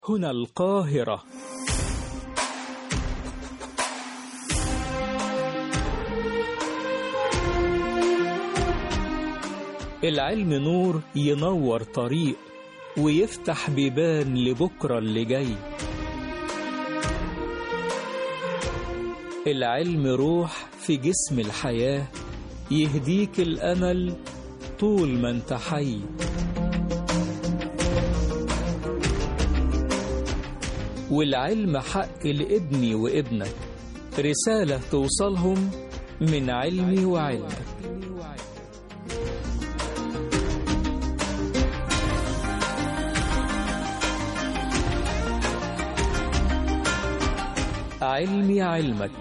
هنا القاهرة العلم نور ينور طريق ويفتح بيبان لبكرة اللي جاي العلم روح في جسم الحياة يهديك الأمل طول ما انت حي والعلم حق لابني وابنك رسالة توصلهم من علمي وعلمك علمي علمك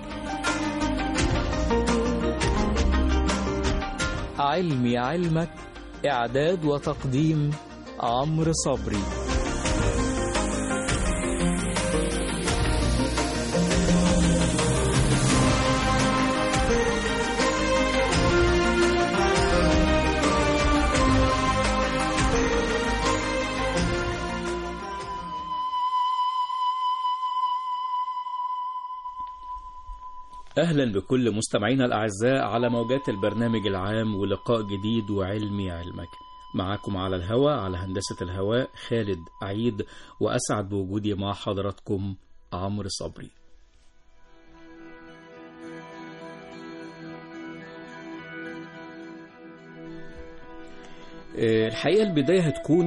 علمي علمك إعداد وتقديم عمرو صبري أهلا بكل مستمعينا الأعزاء على موجات البرنامج العام ولقاء جديد وعلمي علمك معاكم على الهواء على هندسة الهواء خالد عيد وأسعد بوجودي مع حضراتكم عمرو صبري الحقيقة البداية هتكون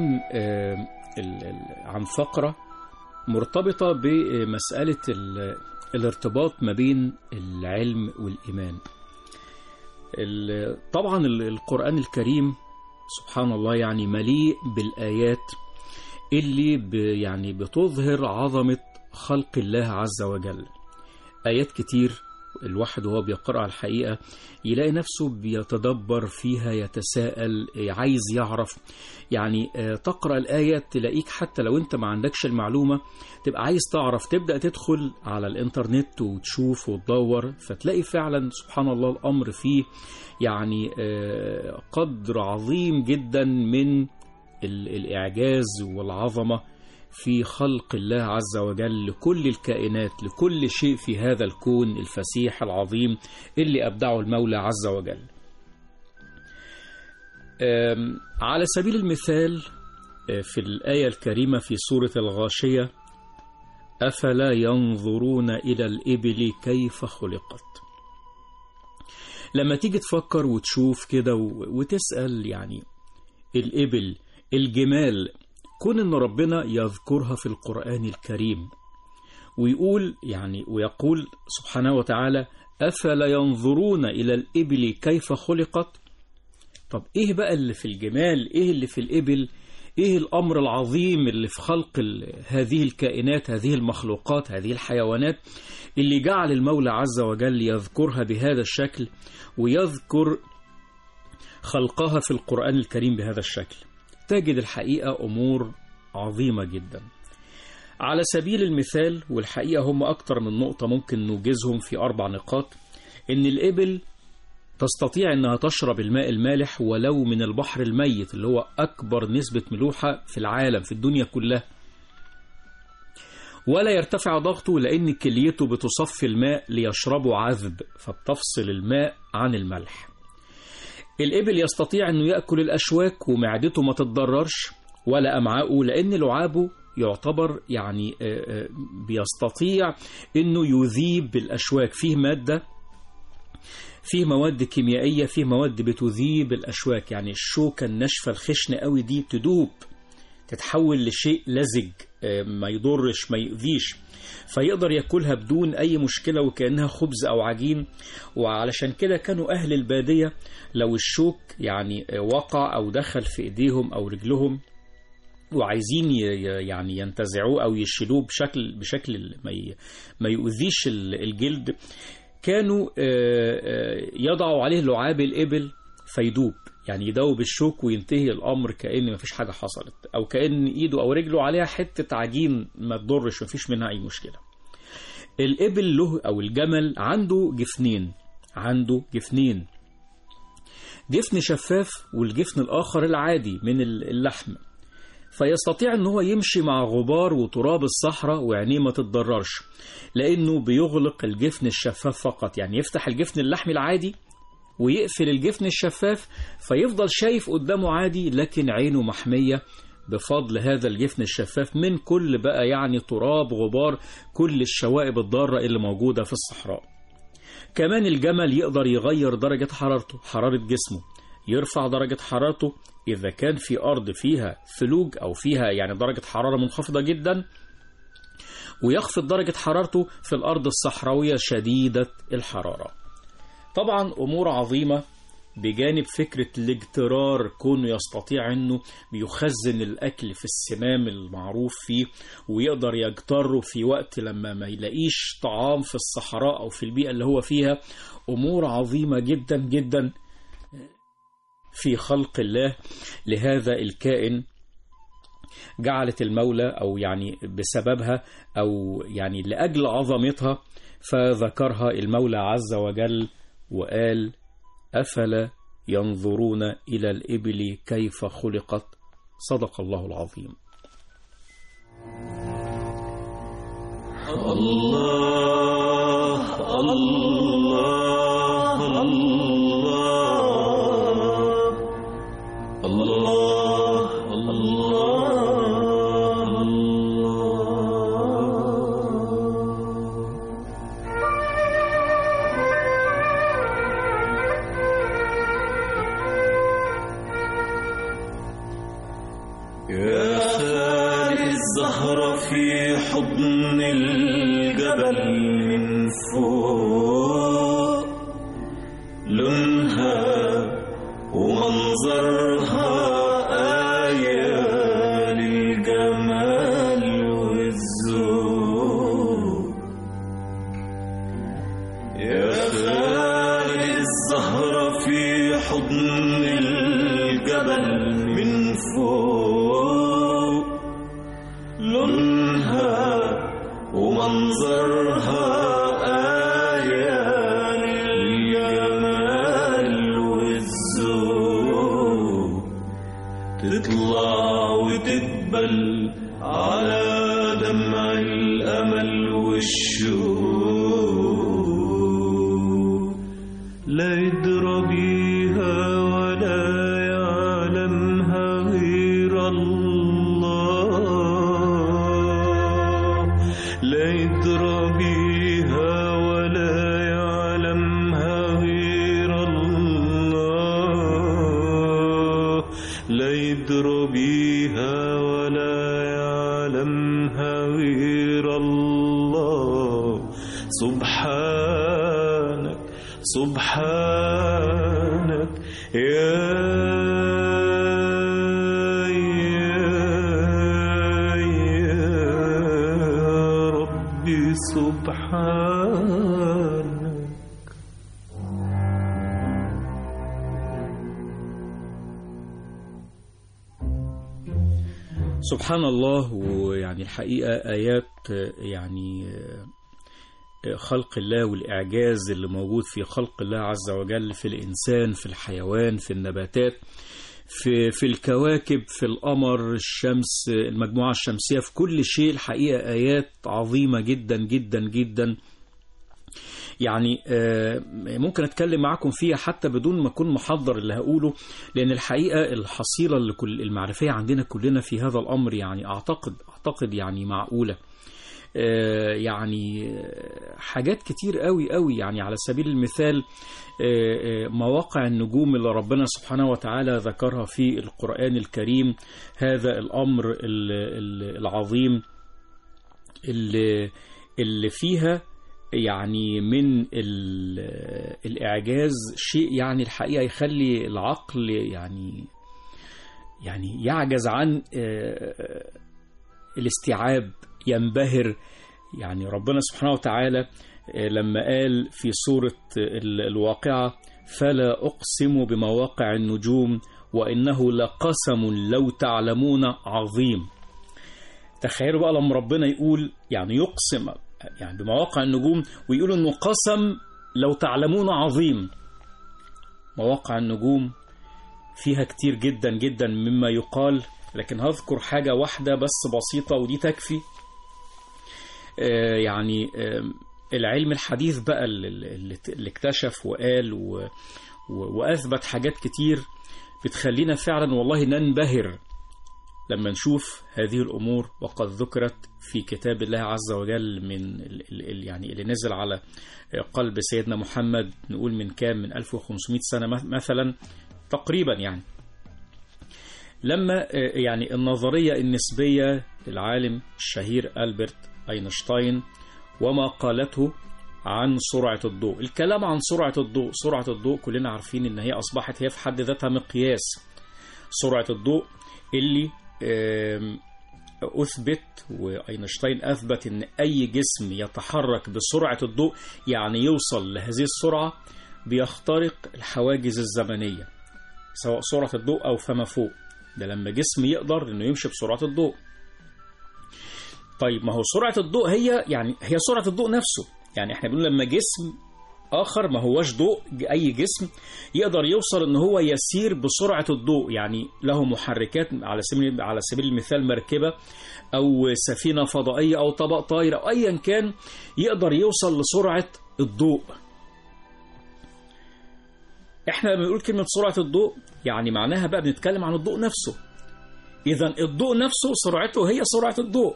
عن فقرة مرتبطة بمسألة الارتباط ما بين العلم والإيمان طبعا القرآن الكريم سبحان الله يعني مليء بالآيات اللي يعني بتظهر عظمة خلق الله عز وجل آيات كتير الواحد وهو بيقرأ الحقيقة يلاقي نفسه بيتدبر فيها يتساءل عايز يعرف يعني تقرأ الآية تلاقيك حتى لو انت ما عندكش المعلومة تبقى عايز تعرف تبدأ تدخل على الانترنت وتشوف وتدور فتلاقي فعلا سبحان الله الأمر فيه يعني قدر عظيم جدا من الإعجاز والعظمة في خلق الله عز وجل لكل الكائنات لكل شيء في هذا الكون الفسيح العظيم اللي أبدعه المولى عز وجل على سبيل المثال في الآية الكريمة في سورة الغاشية أفلا ينظرون إلى الإبل كيف خلقت لما تيجي تفكر وتشوف كده وتسأل يعني الإبل الجمال كون ان ربنا يذكرها في القرآن الكريم ويقول يعني ويقول سبحانه وتعالى أفلا ينظرون إلى الإبل كيف خلقت طب إيه بقى اللي في الجمال إيه اللي في الإبل إيه الأمر العظيم اللي في خلق هذه الكائنات هذه المخلوقات هذه الحيوانات اللي جعل المولى عز وجل يذكرها بهذا الشكل ويذكر خلقها في القرآن الكريم بهذا الشكل تجد الحقيقة أمور عظيمة جدا على سبيل المثال والحقيقة هم أكتر من نقطة ممكن نوجزهم في أربع نقاط إن الإبل تستطيع أنها تشرب الماء المالح ولو من البحر الميت اللي هو أكبر نسبة ملوحة في العالم في الدنيا كلها ولا يرتفع ضغطه لأن كليته بتصفي الماء ليشربه عذب فبتفصل الماء عن الملح الإبل يستطيع أنه يأكل الأشواك ومعدته ما تتضررش ولا أمعاؤه لأن لعابه يعتبر يعني بيستطيع أنه يذيب الأشواك فيه مادة فيه مواد كيميائية فيه مواد بتذيب الأشواك يعني الشوكة الناشفة الخشنة قوي دي بتدوب تتحول لشيء لزج ما يضرش ما يؤذيش فيقدر ياكلها بدون أي مشكلة وكأنها خبز أو عجين وعلشان كده كانوا أهل البادية لو الشوك يعني وقع أو دخل في إيديهم أو رجلهم وعايزين يعني ينتزعوه أو يشيلوه بشكل بشكل ما يؤذيش الجلد كانوا يضعوا عليه لعاب الإبل فيدوب يعني يدوب الشوك وينتهي الأمر كأن مفيش حاجة حصلت أو كأن إيده أو رجله عليها حتة عجين ما تضرش مفيش منها أي مشكلة الإبل له أو الجمل عنده جفنين عنده جفنين جفن شفاف والجفن الآخر العادي من اللحم فيستطيع ان هو يمشي مع غبار وتراب الصحراء وعينيه ما تتضررش لانه بيغلق الجفن الشفاف فقط يعني يفتح الجفن اللحمي العادي ويقفل الجفن الشفاف فيفضل شايف قدامه عادي لكن عينه محمية بفضل هذا الجفن الشفاف من كل بقى يعني تراب غبار كل الشوائب الضارة اللي موجودة في الصحراء كمان الجمل يقدر يغير درجة حرارته حرارة جسمه يرفع درجة حرارته إذا كان في أرض فيها ثلوج أو فيها يعني درجة حرارة منخفضة جدا ويخفض درجة حرارته في الأرض الصحراوية شديدة الحرارة طبعا أمور عظيمة بجانب فكرة الاجترار كونه يستطيع أنه بيخزن الأكل في السمام المعروف فيه ويقدر يجتره في وقت لما ما يلاقيش طعام في الصحراء أو في البيئة اللي هو فيها أمور عظيمة جدا جدا في خلق الله لهذا الكائن جعلت المولى أو يعني بسببها أو يعني لأجل عظمتها فذكرها المولى عز وجل وقال أفلا ينظرون إلى الإبل كيف خلقت صدق الله العظيم الله الله الله الله الله يا خالي الزهرة في حضن الجبل من فوق لونها ومنظرها آية للجمال والذوق يا خالي الزهرة في حضن الجبل من فوق لونها ومنظرها آية للجمال والذوق تطلع وتقبل على دمع الأمل والشوق لا يدرى بيها ولا يعلمها غير الله لا يدرى بيها ولا يعلمها غير الله لا يدرى بيها ولا يعلمها غير الله سبحانك سبحانك يا يا يا ربي سبحانك سبحان الله ويعني الحقيقة آيات يعني خلق الله والإعجاز اللي موجود في خلق الله عز وجل في الإنسان في الحيوان في النباتات في في الكواكب في القمر الشمس المجموعة الشمسية في كل شيء الحقيقة آيات عظيمة جدا جدا جدا يعني ممكن اتكلم معاكم فيها حتى بدون ما اكون محضر اللي هقوله لان الحقيقه الحصيله اللي كل المعرفيه عندنا كلنا في هذا الامر يعني اعتقد اعتقد يعني معقوله يعني حاجات كتير قوي قوي يعني على سبيل المثال مواقع النجوم اللي ربنا سبحانه وتعالى ذكرها في القرآن الكريم هذا الأمر العظيم اللي, اللي فيها يعني من الإعجاز شيء يعني الحقيقة يخلي العقل يعني يعني يعجز عن الاستيعاب ينبهر يعني ربنا سبحانه وتعالى لما قال في سورة الواقعة فلا أقسم بمواقع النجوم وإنه لقسم لو تعلمون عظيم تخيلوا بقى لما ربنا يقول يعني يقسم يعني بمواقع النجوم ويقول انه قسم لو تعلمون عظيم مواقع النجوم فيها كتير جدا جدا مما يقال لكن هذكر حاجة واحدة بس بسيطة ودي تكفي آه، يعني آه، العلم الحديث بقى اللي, اللي اللي اكتشف وقال و و- وأثبت حاجات كتير بتخلينا فعلا والله ننبهر لما نشوف هذه الأمور وقد ذكرت في كتاب الله عز وجل من ال- ال- ال- يعني اللي نزل على قلب سيدنا محمد نقول من كام من 1500 سنة مث- مثلا تقريبا يعني لما آه، يعني النظرية النسبية للعالم الشهير ألبرت أينشتاين وما قالته عن سرعة الضوء الكلام عن سرعة الضوء سرعة الضوء كلنا عارفين ان هي أصبحت هي في حد ذاتها مقياس سرعة الضوء اللي آم، أثبت وأينشتاين أثبت أن أي جسم يتحرك بسرعة الضوء يعني يوصل لهذه السرعة بيخترق الحواجز الزمنية سواء سرعة الضوء أو فما فوق ده لما جسم يقدر أنه يمشي بسرعة الضوء طيب ما هو سرعة الضوء هي يعني هي سرعة الضوء نفسه يعني احنا بنقول لما جسم آخر ما هوش ضوء أي جسم يقدر يوصل إن هو يسير بسرعة الضوء يعني له محركات على سبيل على سبيل المثال مركبة أو سفينة فضائية أو طبق طاير أو أيا كان يقدر يوصل لسرعة الضوء احنا لما بنقول كلمة سرعة الضوء يعني معناها بقى بنتكلم عن الضوء نفسه إذا الضوء نفسه سرعته هي سرعة الضوء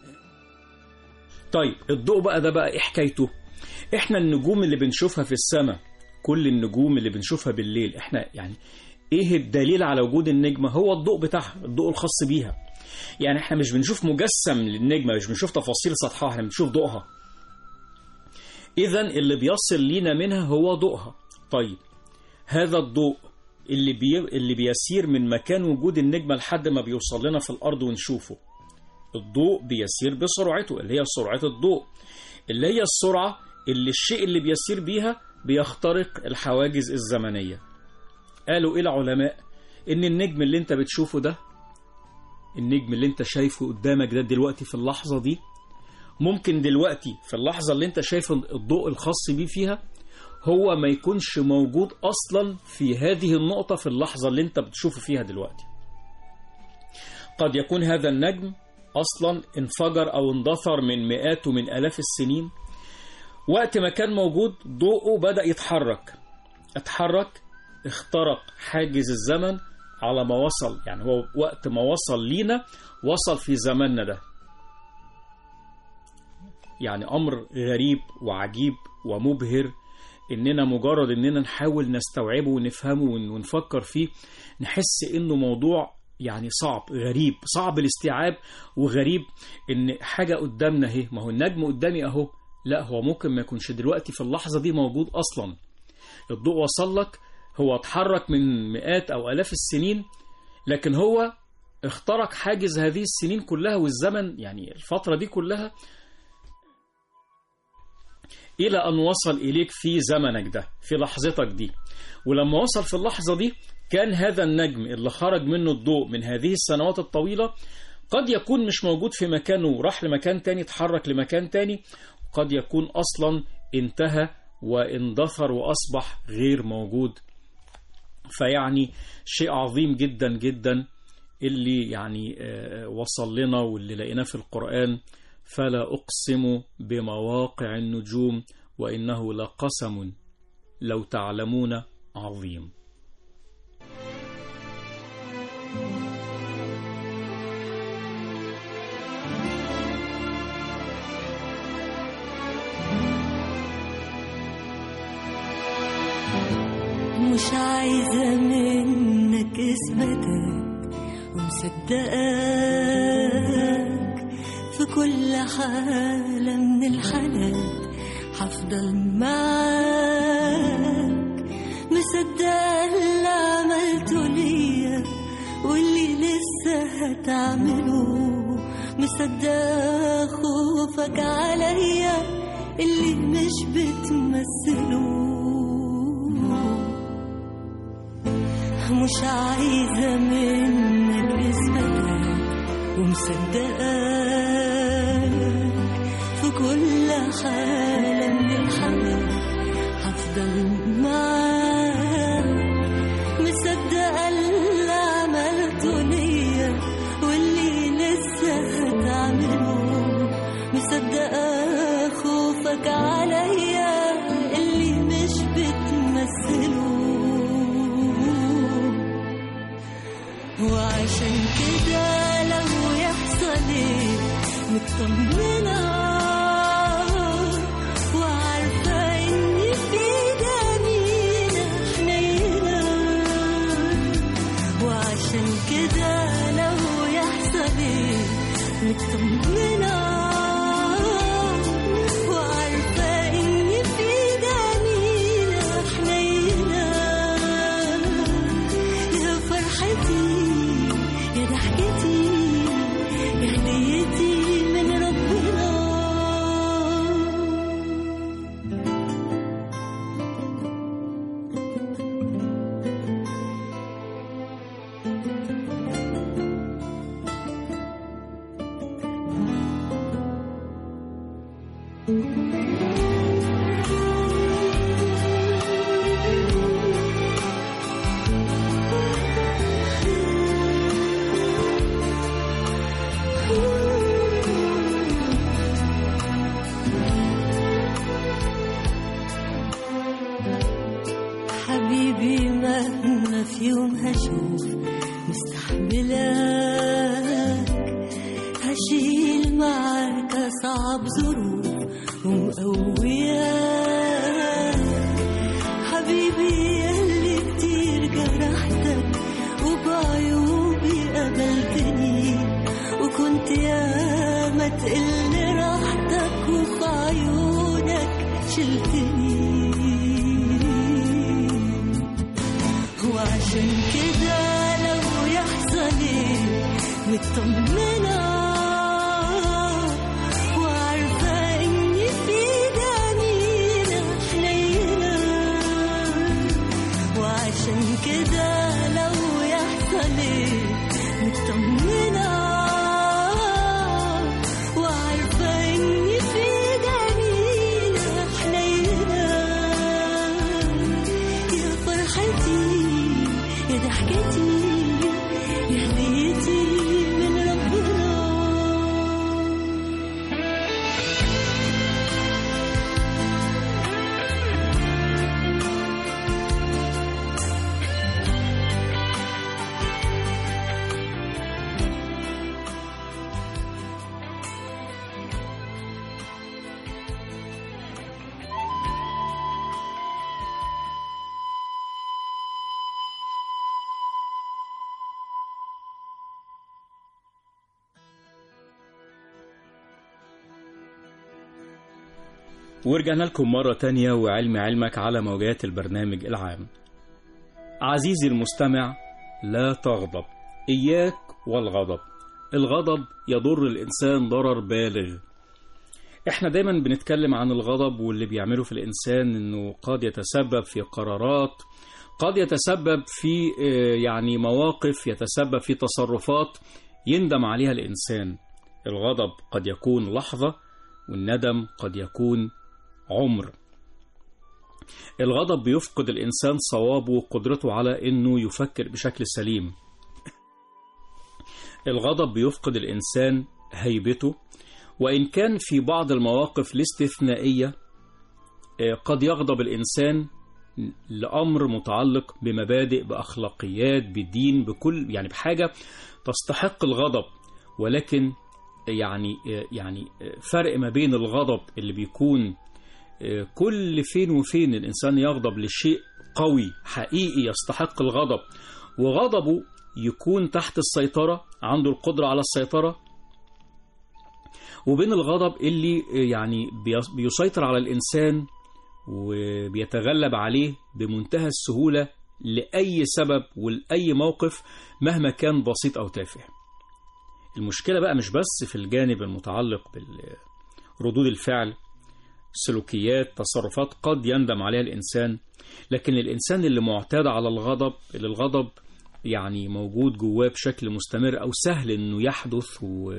طيب الضوء بقى ده بقى إيه حكايته احنا النجوم اللي بنشوفها في السماء كل النجوم اللي بنشوفها بالليل احنا يعني ايه الدليل على وجود النجمة هو الضوء بتاعها الضوء الخاص بيها يعني احنا مش بنشوف مجسم للنجمة مش بنشوف تفاصيل سطحها احنا بنشوف ضوءها اذا اللي بيصل لينا منها هو ضوءها طيب هذا الضوء اللي بي... اللي بيسير من مكان وجود النجمة لحد ما بيوصل لنا في الأرض ونشوفه الضوء بيسير بسرعته اللي هي سرعة الضوء اللي هي السرعة اللي الشيء اللي بيسير بيها بيخترق الحواجز الزمنية قالوا إيه العلماء إن النجم اللي انت بتشوفه ده النجم اللي انت شايفه قدامك ده دلوقتي في اللحظة دي ممكن دلوقتي في اللحظة اللي انت شايف الضوء الخاص بيه فيها هو ما يكونش موجود أصلا في هذه النقطة في اللحظة اللي انت بتشوفه فيها دلوقتي قد يكون هذا النجم أصلا انفجر أو اندثر من مئات ومن آلاف السنين وقت ما كان موجود ضوءه بدأ يتحرك اتحرك اخترق حاجز الزمن على ما وصل يعني هو وقت ما وصل لينا وصل في زماننا ده يعني أمر غريب وعجيب ومبهر إننا مجرد إننا نحاول نستوعبه ونفهمه ونفكر فيه نحس إنه موضوع يعني صعب غريب صعب الاستيعاب وغريب إن حاجة قدامنا اهي ما هو النجم قدامي أهو لا هو ممكن ما يكونش دلوقتي في اللحظة دي موجود أصلا الضوء وصل لك هو اتحرك من مئات أو ألاف السنين لكن هو اخترق حاجز هذه السنين كلها والزمن يعني الفترة دي كلها إلى أن وصل إليك في زمنك ده في لحظتك دي ولما وصل في اللحظة دي كان هذا النجم اللي خرج منه الضوء من هذه السنوات الطويلة قد يكون مش موجود في مكانه راح لمكان تاني اتحرك لمكان تاني قد يكون أصلا انتهى واندثر وأصبح غير موجود فيعني شيء عظيم جدا جدا اللي يعني وصل لنا واللي لقيناه في القرآن فلا أقسم بمواقع النجوم وإنه لقسم لو تعلمون عظيم مش عايزة منك اثباتك ومصدقك في كل حالة من الحالات هفضل معاك مصدقة اللي عملته ليا واللي لسه هتعمله مصدقة خوفك عليا اللي مش بتمثله مش عايزة منك إثباتك ومصدقاك في كل حالة من الحالات هفضل معاك مصدقة اللي عملته ليا خوفك عليا اللي مش بتمثله وعشان كده لو يحصل ايه مطمنة وعارفة إن في جميلة حنينة وعشان كده لو يحصل ايه مطمنة وعارفة إن في جميلة حنينة يا فرحتي يا ضحكتي يا هديتي من ربنا حبيبي مهما في يوم هشوف مستحملك هشيل معاك أصعب ظروف ومقوياك حبيبي يلي كتير جرحتك وبعيوبي قبلتني وكنت يا ما تقل راحتك وفي عيونك شلتني وعشان كده لو يحصل ايه مطمنة وعارفة إن في جميلة حنينة وعشان كده لو يحصل ايه مطمنة وعارفة إن في جميلة حنينة يا فرحتي يا ضحكتي يا هديتي من ربنا ورجعنا لكم مرة تانية وعلم علمك على موجات البرنامج العام عزيزي المستمع لا تغضب إياك والغضب الغضب يضر الإنسان ضرر بالغ احنا دايما بنتكلم عن الغضب واللي بيعمله في الإنسان انه قد يتسبب في قرارات قد يتسبب في آه، يعني مواقف يتسبب في تصرفات يندم عليها الإنسان الغضب قد يكون لحظة والندم قد يكون عمر الغضب بيفقد الإنسان صوابه وقدرته على أنه يفكر بشكل سليم الغضب بيفقد الإنسان هيبته وإن كان في بعض المواقف الاستثنائية آه، قد يغضب الإنسان لأمر متعلق بمبادئ بأخلاقيات بدين بكل يعني بحاجة تستحق الغضب ولكن يعني يعني فرق ما بين الغضب اللي بيكون كل فين وفين الإنسان يغضب لشيء قوي حقيقي يستحق الغضب وغضبه يكون تحت السيطرة عنده القدرة على السيطرة وبين الغضب اللي يعني بيسيطر على الإنسان وبيتغلب عليه بمنتهى السهولة لأي سبب ولأي موقف مهما كان بسيط أو تافه المشكلة بقى مش بس في الجانب المتعلق بردود الفعل سلوكيات تصرفات قد يندم عليها الإنسان لكن الإنسان اللي معتاد على الغضب اللي الغضب يعني موجود جواه بشكل مستمر أو سهل إنه يحدث و...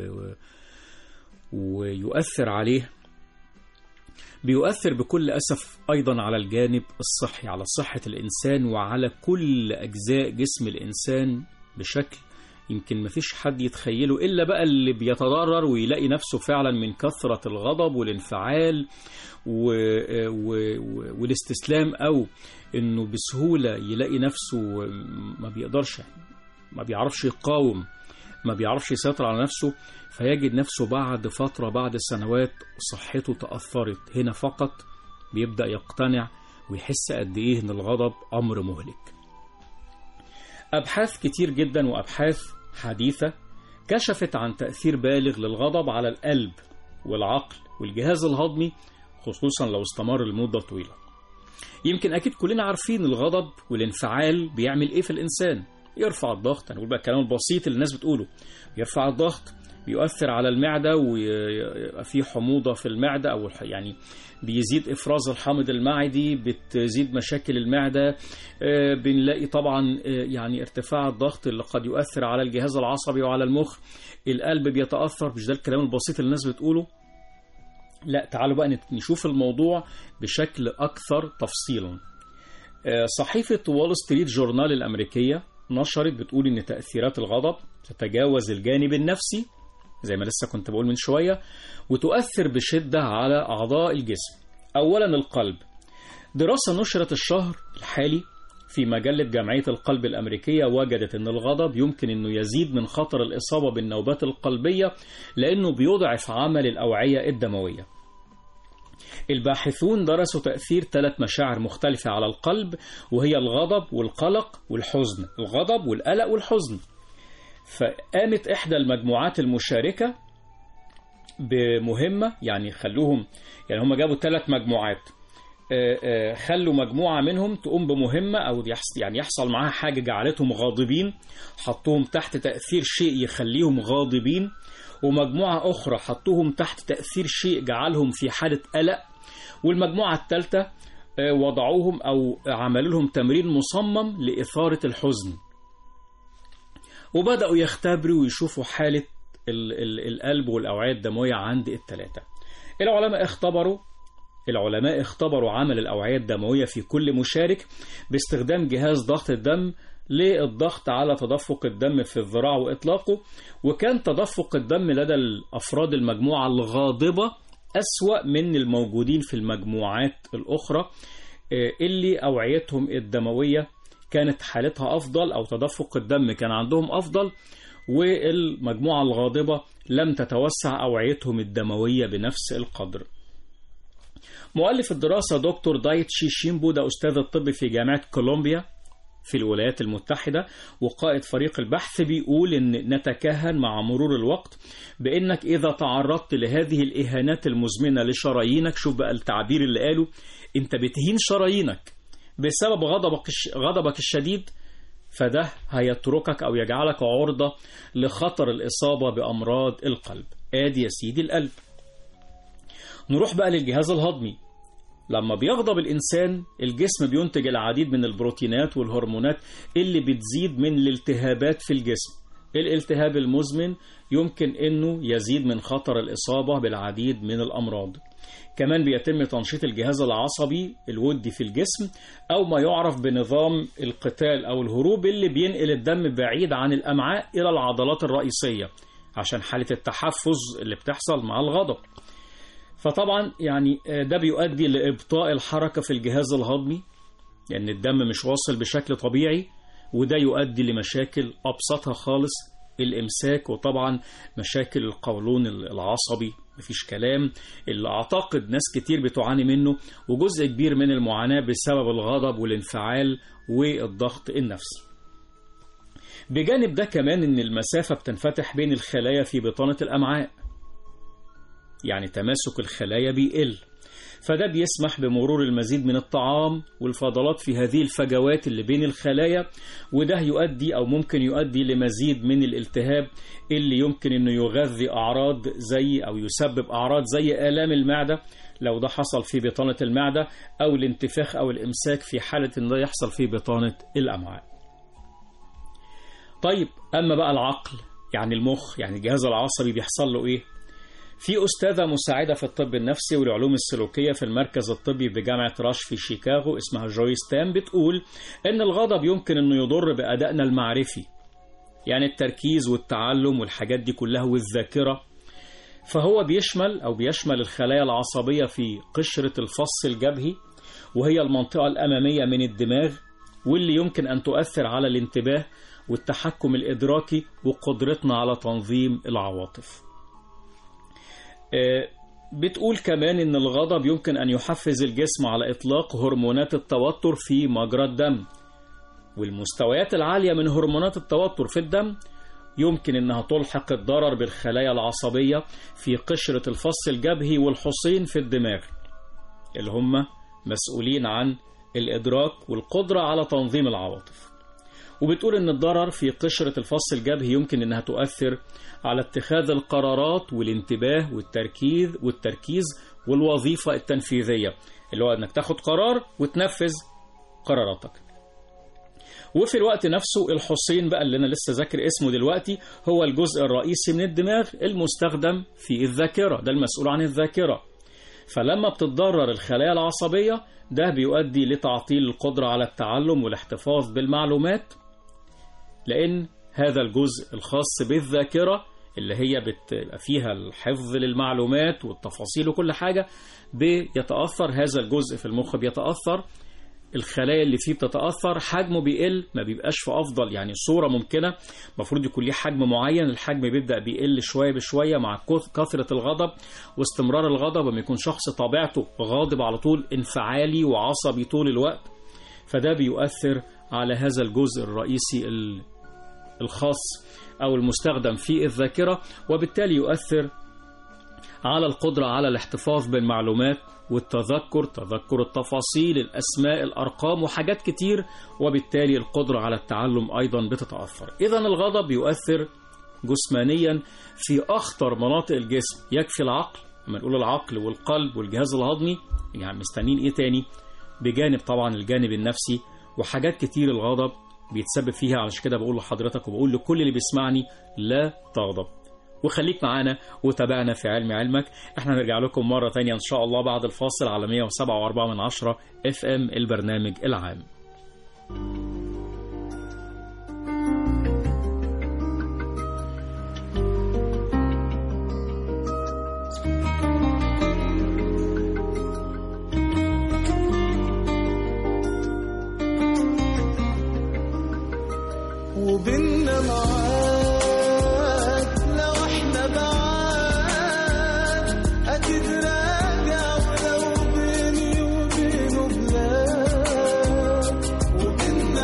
ويؤثر عليه بيؤثر بكل أسف أيضا على الجانب الصحي على صحة الإنسان وعلى كل أجزاء جسم الإنسان بشكل يمكن مفيش حد يتخيله إلا بقى اللي بيتضرر ويلاقي نفسه فعلا من كثرة الغضب والانفعال و... و... و... والاستسلام أو إنه بسهولة يلاقي نفسه ما بيقدرش ما بيعرفش يقاوم ما بيعرفش يسيطر على نفسه فيجد نفسه بعد فترة بعد سنوات صحته تأثرت هنا فقط بيبدأ يقتنع ويحس قد إيه إن الغضب أمر مهلك أبحاث كتير جدا وأبحاث حديثة كشفت عن تأثير بالغ للغضب على القلب والعقل والجهاز الهضمي خصوصا لو استمر لمدة طويلة يمكن أكيد كلنا عارفين الغضب والانفعال بيعمل إيه في الإنسان يرفع الضغط هنقول بقى الكلام البسيط اللي الناس بتقوله يرفع الضغط بيؤثر على المعدة ويبقى في حموضة في المعدة أو الح- يعني بيزيد إفراز الحامض المعدي بتزيد مشاكل المعدة آه، بنلاقي طبعا آه، يعني ارتفاع الضغط اللي قد يؤثر على الجهاز العصبي وعلى المخ القلب بيتأثر مش ده الكلام البسيط اللي الناس بتقوله لا تعالوا بقى نت- نشوف الموضوع بشكل أكثر تفصيلا آه، صحيفة وول ستريت جورنال الأمريكية نشرت بتقول إن تأثيرات الغضب تتجاوز الجانب النفسي زي ما لسه كنت بقول من شوية وتؤثر بشدة على أعضاء الجسم أولا القلب دراسة نشرت الشهر الحالي في مجلة جمعية القلب الأمريكية وجدت أن الغضب يمكن أنه يزيد من خطر الإصابة بالنوبات القلبية لأنه بيضعف عمل الأوعية الدموية الباحثون درسوا تأثير ثلاث مشاعر مختلفة على القلب وهي الغضب والقلق والحزن الغضب والقلق والحزن فقامت إحدى المجموعات المشاركة بمهمة يعني خلوهم يعني هم جابوا ثلاث مجموعات آه، آه، خلوا مجموعة منهم تقوم بمهمة أو يحص- يعني يحصل معاها حاجة جعلتهم غاضبين حطوهم تحت تأثير شيء يخليهم غاضبين ومجموعة أخرى حطوهم تحت تأثير شيء جعلهم في حالة قلق والمجموعة الثالثة آه، وضعوهم أو عملوا لهم تمرين مصمم لإثارة الحزن وبدأوا يختبروا ويشوفوا حالة ال- ال- القلب والأوعية الدموية عند الثلاثة العلماء اختبروا العلماء اختبروا عمل الأوعية الدموية في كل مشارك باستخدام جهاز ضغط الدم للضغط على تدفق الدم في الذراع وإطلاقه وكان تدفق الدم لدى الأفراد المجموعة الغاضبة أسوأ من الموجودين في المجموعات الأخرى آه، اللي أوعيتهم الدموية كانت حالتها أفضل أو تدفق الدم كان عندهم أفضل والمجموعة الغاضبة لم تتوسع أوعيتهم الدموية بنفس القدر مؤلف الدراسة دكتور دايتشي شيمبو ده أستاذ الطب في جامعة كولومبيا في الولايات المتحدة وقائد فريق البحث بيقول إن نتكهن مع مرور الوقت بإنك إذا تعرضت لهذه الإهانات المزمنة لشرايينك شوف بقى التعبير اللي قاله أنت بتهين شرايينك بسبب غضبك الش- غضبك الشديد فده هيتركك أو يجعلك عرضة لخطر الإصابة بأمراض القلب آدي يا سيدي القلب نروح بقى للجهاز الهضمي لما بيغضب الإنسان الجسم بينتج العديد من البروتينات والهرمونات اللي بتزيد من الالتهابات في الجسم الالتهاب المزمن يمكن أنه يزيد من خطر الإصابة بالعديد من الأمراض كمان بيتم تنشيط الجهاز العصبي الودي في الجسم أو ما يعرف بنظام القتال أو الهروب اللي بينقل الدم بعيد عن الأمعاء إلى العضلات الرئيسية عشان حالة التحفز اللي بتحصل مع الغضب فطبعا يعني آه، ده بيؤدي لإبطاء الحركة في الجهاز الهضمي لأن الدم مش واصل بشكل طبيعي وده يؤدي لمشاكل أبسطها خالص الإمساك وطبعا مشاكل القولون العصبي مفيش كلام اللي أعتقد ناس كتير بتعاني منه وجزء كبير من المعاناة بسبب الغضب والانفعال والضغط النفسي بجانب ده كمان ان المسافة بتنفتح بين الخلايا في بطانة الأمعاء يعني تماسك الخلايا بيقل فده بيسمح بمرور المزيد من الطعام والفضلات في هذه الفجوات اللي بين الخلايا وده يؤدي أو ممكن يؤدي لمزيد من الالتهاب اللي يمكن أنه يغذي أعراض زي أو يسبب أعراض زي آلام المعدة لو ده حصل في بطانة المعدة أو الانتفاخ أو الإمساك في حالة أن ده يحصل في بطانة الأمعاء طيب أما بقى العقل يعني المخ يعني الجهاز العصبي بيحصل له إيه في أستاذة مساعدة في الطب النفسي والعلوم السلوكية في المركز الطبي بجامعة راش في شيكاغو اسمها جويس تام بتقول إن الغضب يمكن إنه يضر بأدائنا المعرفي يعني التركيز والتعلم والحاجات دي كلها والذاكرة فهو بيشمل أو بيشمل الخلايا العصبية في قشرة الفص الجبهي وهي المنطقة الأمامية من الدماغ واللي يمكن أن تؤثر على الانتباه والتحكم الإدراكي وقدرتنا على تنظيم العواطف آه، بتقول كمان ان الغضب يمكن ان يحفز الجسم على اطلاق هرمونات التوتر في مجرى الدم والمستويات العالية من هرمونات التوتر في الدم يمكن انها تلحق الضرر بالخلايا العصبية في قشرة الفص الجبهي والحصين في الدماغ اللي هم مسؤولين عن الإدراك والقدرة على تنظيم العواطف وبتقول ان الضرر في قشرة الفص الجبهي يمكن انها تؤثر على اتخاذ القرارات والانتباه والتركيز والتركيز والوظيفة التنفيذية اللي هو انك تاخد قرار وتنفذ قراراتك وفي الوقت نفسه الحصين بقى اللي انا لسه ذاكر اسمه دلوقتي هو الجزء الرئيسي من الدماغ المستخدم في الذاكرة ده المسؤول عن الذاكرة فلما بتتضرر الخلايا العصبية ده بيؤدي لتعطيل القدرة على التعلم والاحتفاظ بالمعلومات لأن هذا الجزء الخاص بالذاكرة اللي هي بتبقى فيها الحفظ للمعلومات والتفاصيل وكل حاجة بيتأثر هذا الجزء في المخ بيتأثر الخلايا اللي فيه بتتأثر حجمه بيقل ما بيبقاش في أفضل يعني صورة ممكنة المفروض يكون ليه حجم معين الحجم بيبدأ بيقل شوية بشوية مع كث- كثرة الغضب واستمرار الغضب لما يكون شخص طبيعته غاضب على طول انفعالي وعصبي طول الوقت فده بيؤثر على هذا الجزء الرئيسي ال- الخاص أو المستخدم في الذاكرة وبالتالي يؤثر على القدرة على الاحتفاظ بالمعلومات والتذكر تذكر التفاصيل الأسماء الأرقام وحاجات كتير وبالتالي القدرة على التعلم أيضا بتتأثر إذا الغضب يؤثر جسمانيا في أخطر مناطق الجسم يكفي العقل لما نقول العقل والقلب والجهاز الهضمي يعني مستنين إيه تاني بجانب طبعا الجانب النفسي وحاجات كتير الغضب بيتسبب فيها علشان كده بقول لحضرتك وبقول لكل اللي بيسمعني لا تغضب وخليك معانا وتابعنا في علم علمك احنا هنرجع لكم مرة تانية ان شاء الله بعد الفاصل على 107.4 من عشرة اف ام البرنامج العام وبيننا معاد لو احنا بعاد اكيد راجع ولو بيني وبينه بلاد وبيننا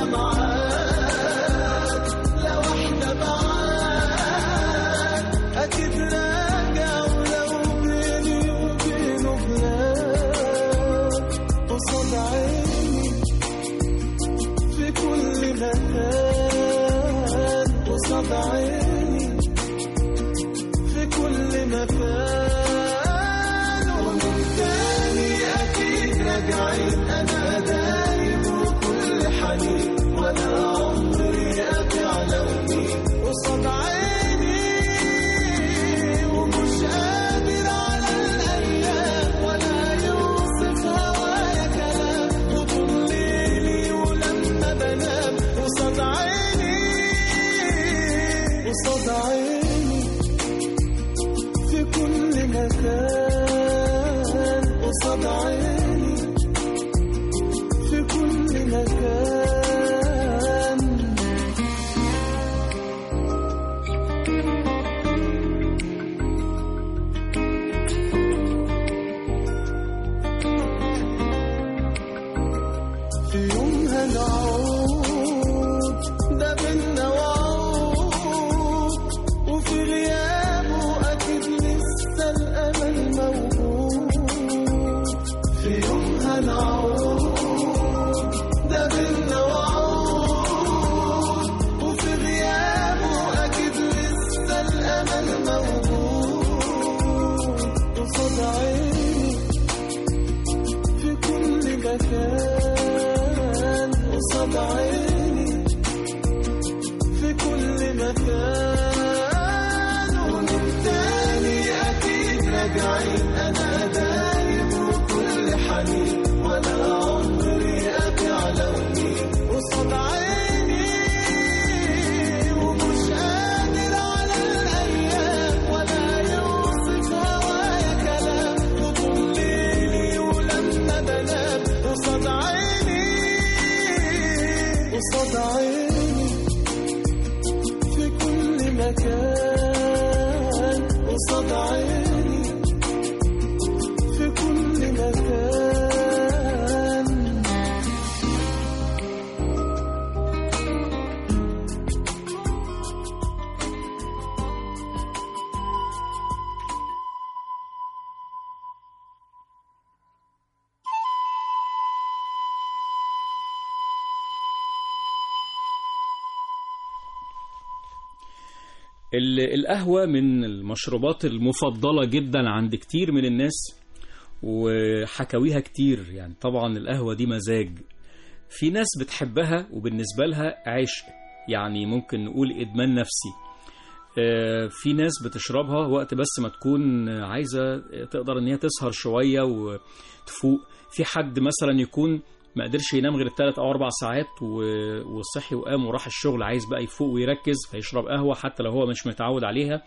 ال- القهوة من المشروبات المفضلة جدا عند كتير من الناس وحكاويها كتير يعني طبعا القهوة دي مزاج في ناس بتحبها وبالنسبة لها عشق يعني ممكن نقول إدمان نفسي آه، في ناس بتشربها وقت بس ما تكون عايزة تقدر ان هي تسهر شوية وتفوق في حد مثلا يكون ما قدرش ينام غير ثلاث او اربع ساعات و- وصحي وقام وراح الشغل عايز بقى يفوق ويركز فيشرب قهوة حتى لو هو مش متعود عليها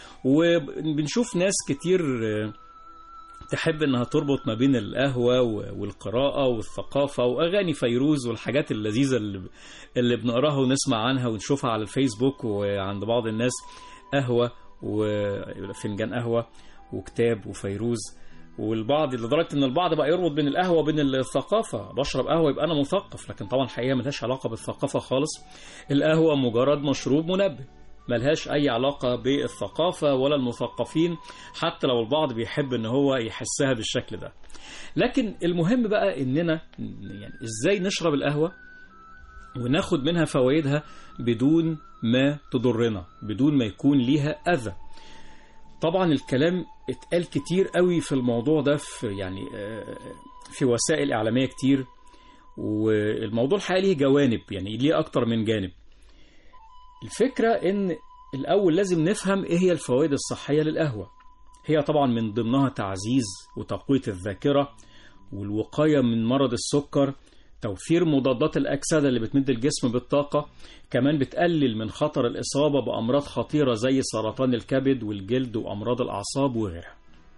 وبنشوف ناس كتير آه، تحب انها تربط ما بين القهوة و- والقراءة والثقافة واغاني فيروز والحاجات اللذيذة اللي, اللي بنقراها ونسمع عنها ونشوفها على الفيسبوك وعند بعض الناس قهوة وفنجان قهوة وكتاب وفيروز والبعض لدرجة ان البعض بقى يربط بين القهوة وبين الثقافة بشرب قهوة يبقى انا مثقف لكن طبعا الحقيقة ملهاش علاقة بالثقافة خالص القهوة مجرد مشروب منبه ملهاش أي علاقة بالثقافة ولا المثقفين حتى لو البعض بيحب إن هو يحسها بالشكل ده لكن المهم بقى إننا يعني إزاي نشرب القهوة وناخد منها فوائدها بدون ما تضرنا بدون ما يكون ليها أذى طبعا الكلام اتقال كتير قوي في الموضوع ده في يعني آه، في وسائل إعلامية كتير والموضوع الحقيقي ليه جوانب يعني ليه أكتر من جانب الفكرة إن الأول لازم نفهم إيه هي الفوائد الصحية للقهوة هي طبعا من ضمنها تعزيز وتقوية الذاكرة والوقاية من مرض السكر توفير مضادات الأكسدة اللي بتمد الجسم بالطاقة كمان بتقلل من خطر الإصابة بأمراض خطيرة زي سرطان الكبد والجلد وأمراض الأعصاب وغيرها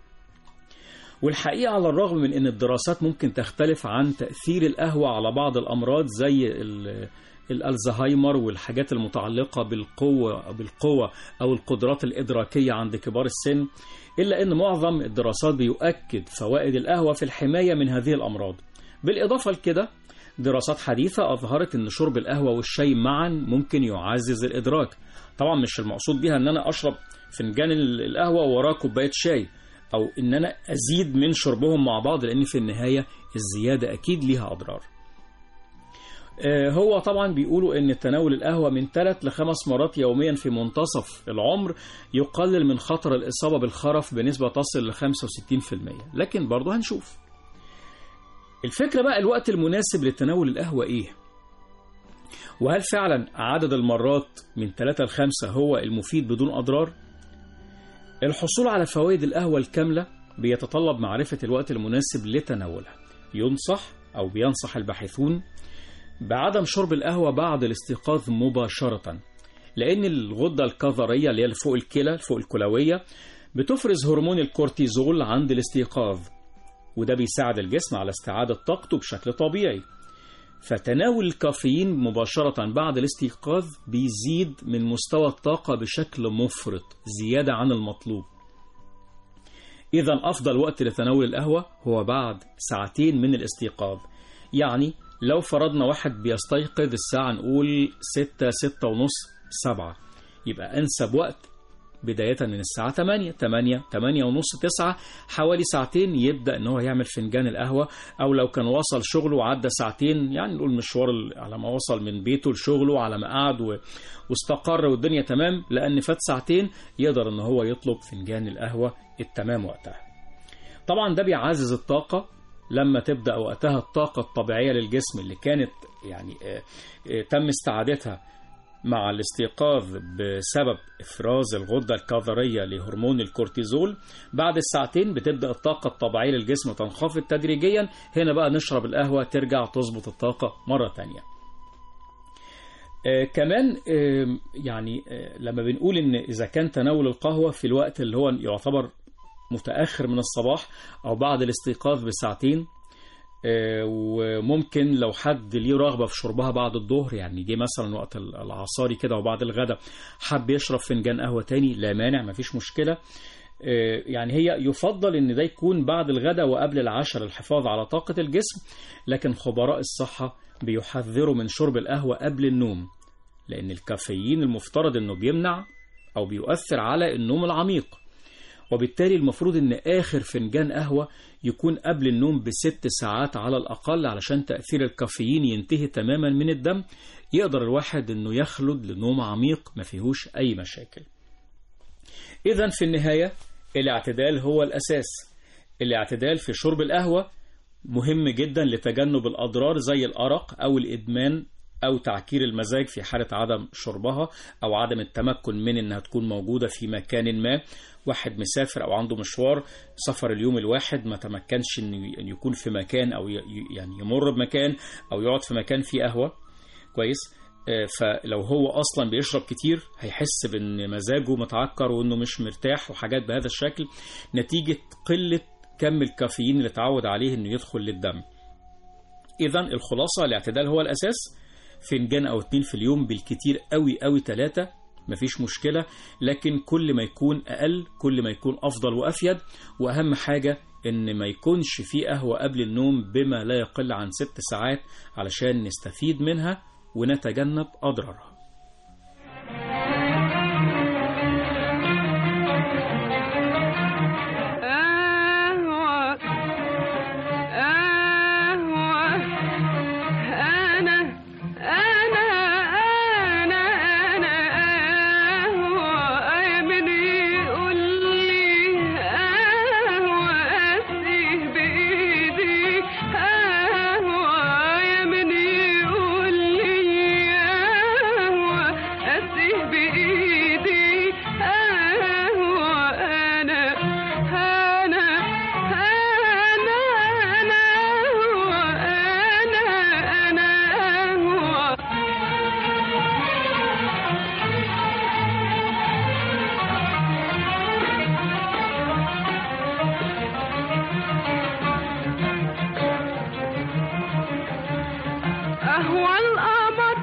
والحقيقة على الرغم من أن الدراسات ممكن تختلف عن تأثير القهوة على بعض الأمراض زي ال- الألزهايمر والحاجات المتعلقة بالقوة بالقوة أو القدرات الإدراكية عند كبار السن إلا أن معظم الدراسات بيؤكد فوائد القهوة في الحماية من هذه الأمراض بالإضافة لكده دراسات حديثة أظهرت أن شرب القهوة والشاي معا ممكن يعزز الإدراك طبعا مش المقصود بيها أن أنا أشرب فنجان القهوة وراه كوباية شاي أو أن أنا أزيد من شربهم مع بعض لأن في النهاية الزيادة أكيد ليها أضرار آه، هو طبعا بيقولوا ان تناول القهوة من ثلاث لخمس مرات يوميا في منتصف العمر يقلل من خطر الإصابة بالخرف بنسبة تصل ل 65% لكن برضه هنشوف الفكرة بقى الوقت المناسب لتناول القهوة ايه وهل فعلا عدد المرات من 3 ل 5 هو المفيد بدون أضرار الحصول على فوائد القهوة الكاملة بيتطلب معرفة الوقت المناسب لتناولها ينصح أو بينصح الباحثون بعدم شرب القهوة بعد الاستيقاظ مباشرة لأن الغدة الكظرية اللي هي فوق الكلى فوق الكلوية بتفرز هرمون الكورتيزول عند الاستيقاظ وده بيساعد الجسم على استعادة طاقته بشكل طبيعي فتناول الكافيين مباشرة بعد الاستيقاظ بيزيد من مستوى الطاقة بشكل مفرط زيادة عن المطلوب إذا أفضل وقت لتناول القهوة هو بعد ساعتين من الاستيقاظ يعني لو فرضنا واحد بيستيقظ الساعة نقول ستة ستة ونص سبعة يبقى أنسب وقت بداية من الساعة 8 8 8 ونص 9 حوالي ساعتين يبدأ ان هو يعمل فنجان القهوة او لو كان وصل شغله وعدى ساعتين يعني نقول مشوار ال- على ما وصل من بيته لشغله على ما قعد و- واستقر والدنيا تمام لان فات ساعتين يقدر ان هو يطلب فنجان القهوة التمام وقتها طبعا ده بيعزز الطاقة لما تبدأ وقتها الطاقة الطبيعية للجسم اللي كانت يعني آه، آه، تم استعادتها مع الاستيقاظ بسبب افراز الغده الكظريه لهرمون الكورتيزول بعد الساعتين بتبدا الطاقه الطبيعيه للجسم تنخفض تدريجيا هنا بقى نشرب القهوه ترجع تظبط الطاقه مره تانية آه كمان آه يعني آه لما بنقول ان اذا كان تناول القهوه في الوقت اللي هو يعتبر متاخر من الصباح او بعد الاستيقاظ بساعتين آه، وممكن لو حد ليه رغبة في شربها بعد الظهر يعني جه مثلا وقت العصاري كده وبعد الغداء حب يشرب فنجان قهوة تاني لا مانع مفيش مشكلة آه، يعني هي يفضل ان ده يكون بعد الغداء وقبل العشاء للحفاظ على طاقة الجسم لكن خبراء الصحة بيحذروا من شرب القهوة قبل النوم لأن الكافيين المفترض انه بيمنع أو بيؤثر على النوم العميق وبالتالي المفروض ان اخر فنجان قهوة يكون قبل النوم بست ساعات على الاقل علشان تأثير الكافيين ينتهي تماما من الدم يقدر الواحد انه يخلد لنوم عميق ما فيهوش اي مشاكل إذا في النهاية الاعتدال هو الأساس الاعتدال في شرب القهوة مهم جدا لتجنب الأضرار زي الأرق أو الإدمان أو تعكير المزاج في حالة عدم شربها أو عدم التمكن من إنها تكون موجودة في مكان ما واحد مسافر أو عنده مشوار سفر اليوم الواحد ما تمكنش إنه إنه يكون في مكان أو ي- ي- يعني يمر بمكان أو يقعد في مكان فيه قهوة كويس آه، فلو هو اصلا بيشرب كتير هيحس بان مزاجه متعكر وانه مش مرتاح وحاجات بهذا الشكل نتيجه قله كم الكافيين اللي اتعود عليه انه يدخل للدم اذا الخلاصه الاعتدال هو الاساس فنجان او اتنين في اليوم بالكتير قوي قوي ثلاثة مفيش مشكلة لكن كل ما يكون أقل كل ما يكون أفضل وأفيد وأهم حاجة إن ما يكونش في قهوة قبل النوم بما لا يقل عن ست ساعات علشان نستفيد منها ونتجنب أضرارها قهوة قهوة أنا أنا أنا أنا قهوة يمني يقول لي قهوة أسيه بإيدي قهوة يمني يقول لي قهوة أسيه بإيدي قهوة أنا أنا أنا أنا هو أنا أنا هو أهوى القمر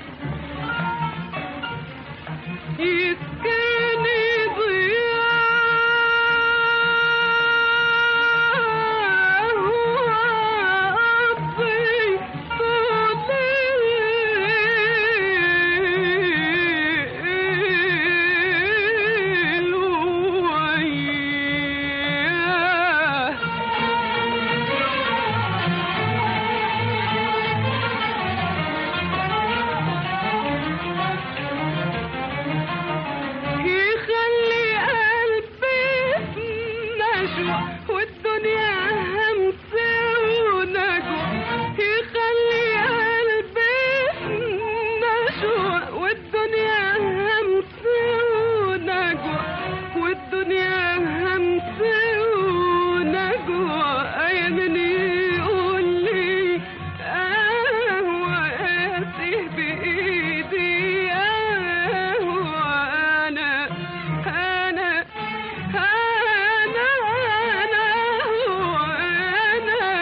يسكني ضياء وأقضي طول الليل وياه يخلي قلبي نشوة والدنيا همسة ونجوى يخلي قلبي نشوة والدنيا همسة ونجوى والدنيا همسة ونجوى أيمني يقول لي قهوة آسيه بإيدي قهوة أنا أنا أنا أنا هو أنا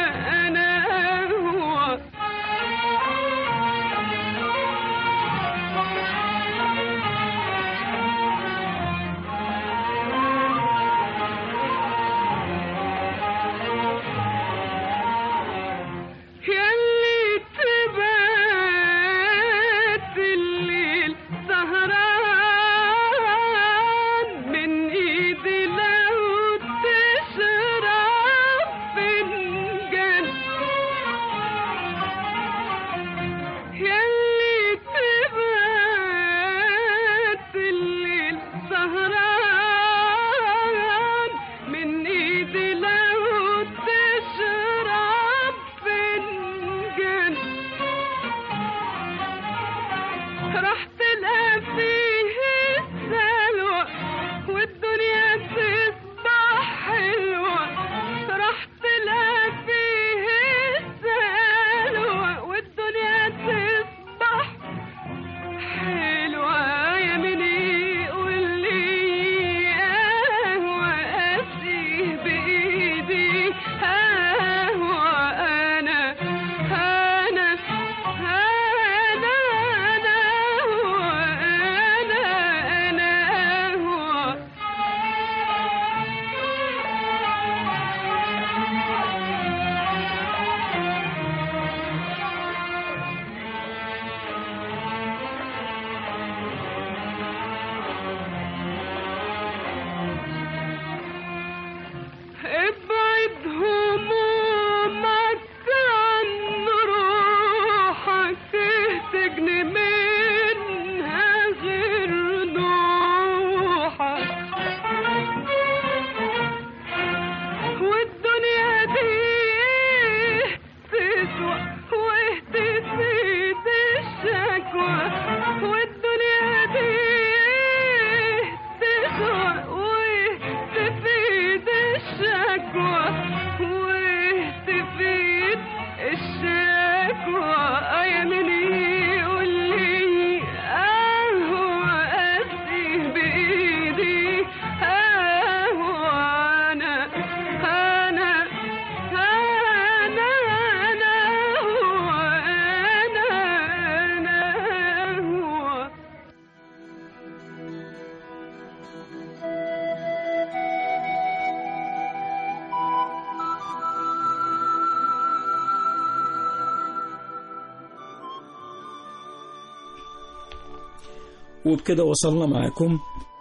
وبكده وصلنا معاكم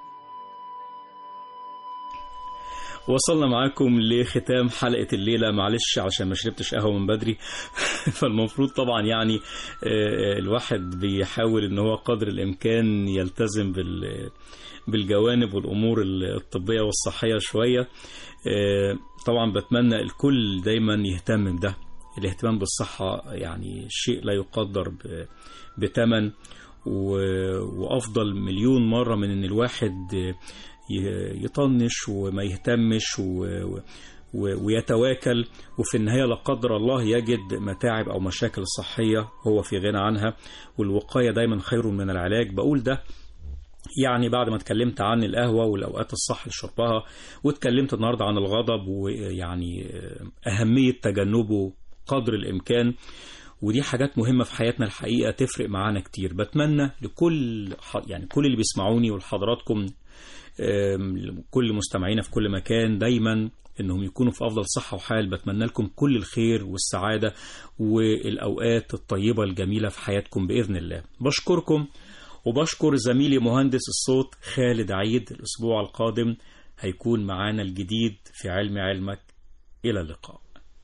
وصلنا معاكم لختام حلقة الليلة معلش عشان ما شربتش قهوة من بدري فالمفروض طبعا يعني آه، الواحد بيحاول ان هو قدر الامكان يلتزم بال بالجوانب والامور الطبية والصحية شوية آه، طبعا بتمنى الكل دايما يهتم بده الاهتمام بالصحة يعني شيء لا يقدر ب- بتمن و- وافضل مليون مرة من ان الواحد ي- يطنش وما يهتمش و- و- و- ويتواكل وفي النهاية لا قدر الله يجد متاعب أو مشاكل صحية هو في غنى عنها والوقاية دايما خير من العلاج بقول ده يعني بعد ما اتكلمت عن القهوة والأوقات الصح لشربها واتكلمت النهاردة عن الغضب ويعني أهمية تجنبه قدر الإمكان ودي حاجات مهمة في حياتنا الحقيقة تفرق معانا كتير بتمنى لكل ح- يعني كل اللي بيسمعوني ولحضراتكم آم، كل مستمعينا في كل مكان دايما انهم يكونوا في افضل صحه وحال بتمنى لكم كل الخير والسعاده والاوقات الطيبه الجميله في حياتكم باذن الله بشكركم وبشكر زميلي مهندس الصوت خالد عيد الاسبوع القادم هيكون معانا الجديد في علم علمك الى اللقاء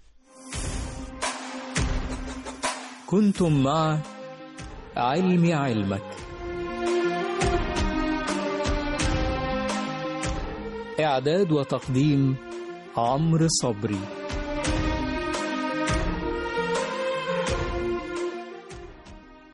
كنتم مع علم علمك إعداد وتقديم عمرو صبري